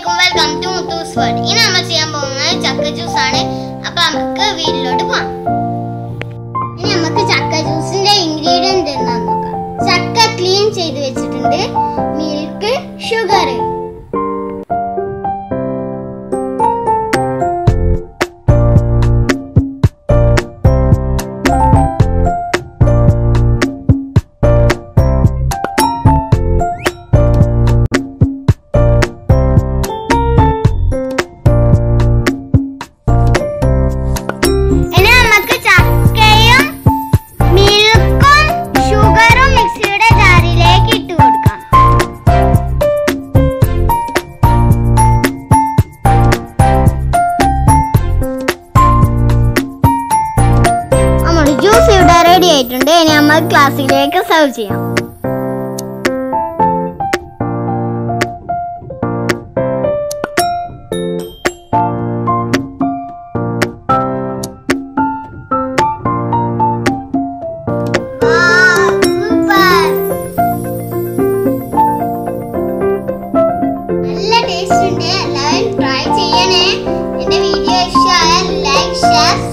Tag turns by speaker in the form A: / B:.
A: അലൈക്കും welcome to Muthoos word ഇനി നമ്മൾ ചെയ്യാൻ പോകുന്നത് ചക്ക ജ്യൂസ് ആണ് അപ്പൊ നമുക്ക് വീട്ടിലോട്ട് പോവാം ഇനി നമുക്ക് ചക്ക ജ്യൂസിന്റെ ഇൻഗ്രീഡിയന്റ് എന്താന്ന് നോക്കാം ചക്ക ക്ലീൻ ചെയ്ത് വെച്ചിട്ടുണ്ട് മിൽക്ക് ഷുഗർ ഇനി നമുക്ക് ചക്കയും മിൽക്കും ഷുഗറും മിക്സിയുടെ ജാറിലേക്ക് ഇട്ട് കൊടുക്കാം നമ്മുടെ ജ്യൂസ് ഇവിടെ റെഡി ആയിട്ടുണ്ട് ഇനി നമ്മൾ ക്ലാസ്സിലേക്ക് സെർവ് ചെയ്യാം നല്ല ടേസ്റ്റ് ഉണ്ട് എല്ലാവരും ട്രൈ ചെയ്യണേ എന്റെ വീഡിയോ ഇഷ്ടമായാൽ ലൈക്ക് ഷെയർ